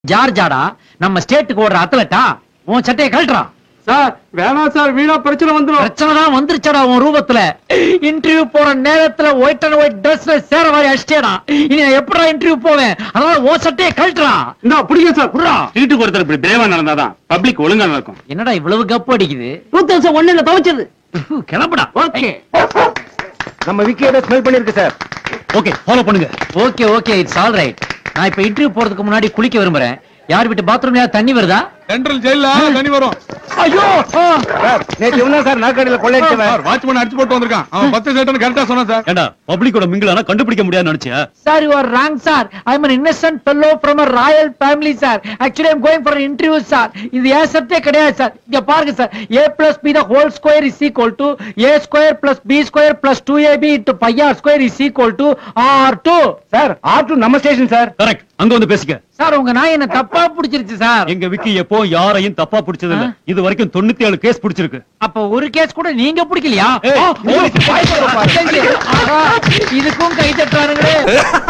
ஜார்ஜாடா நம்ம ஸ்டேட்டுக்கு ஓடுற அத்லட்டா உன் சட்டையை கழட்டுறான் சார் வேணாம் சார் வீணா பிரச்சனை வந்துடும் பிரச்சனை தான் வந்துருச்சடா உன் ரூபத்துல இன்டர்வியூ போற நேரத்துல ஒயிட் அண்ட் ஒயிட் ட்ரெஸ்ல சேர மாதிரி அடிச்சிட்டேனா இனி நான் எப்படா இன்டர்வியூ போவேன் அதனால உன் சட்டையை கழட்டுறான் இந்த பிடிங்க சார் புடுறா. வீட்டுக்கு ஒருத்தர் இப்படி பிரேவா நடந்தாதான் பப்ளிக் ஒழுங்கா நடக்கும் என்னடா இவ்வளவு கப்பு அடிக்குது டூ தௌசண்ட் ஒன்னுல துவைச்சது உஃப், கிளம்புடா ஓகே நம்ம விக்கியோட ஸ்மெல் பண்ணிருக்கு சார் ஓகே ஃபாலோ பண்ணுங்க okay okay it's all right நான் இப்ப இன்டர்வியூ போறதுக்கு முன்னாடி குளிக்க விரும்புறேன் யார் வீட்டு பாத்ரூம்ல தண்ணி வருதா சென்ட்ரல் ஜெயில தண்ணி வரும் ஐயோ ஆ. சார் நேற்று இவன் தான் சார் நாற்காலியில கொள்ளையடிச்சவன் சார் வாட்ச்மேன் அடிச்சு போட்டு வந்திருக்கான் அவன் பத்து சேட்டன் கரெக்டா சொன்னான் சார் ஏண்டா பப்ளிக்கோட மிங்கிலானா கண்டுபிடிக்க முடியாதுன்னு நினைச்சியா sir you are wrong sir I am an innocent fellow from a royal family sir actually I'm going for an interview sir இது ஏன் சட்டே கிடையாது சார் இங்க பாருங்க sir a plus b the whole square is equal to a square plus b square plus 2ab into pi r square is equal to r2 sir ஆற்று நம்ம station sir correct அங்க வந்து பேசிக்க சார் உங்க நாய் என்ன தப்பா பிடிச்சிருச்சு சார் எங்க விக்கி எப்போ யாரையும் தப்பா பிடிச்சது இல்ல ஆ? இது வரைக்கும் தொண்ணூத்தி ஏழு கேஸ் பிடிச்சிருக்கு அப்ப ஒரு கேஸ் கூட நீங்க பிடிக்கலையா ஏய், ஆ, போலீஸ் பயப்படுறப்பா. சரி,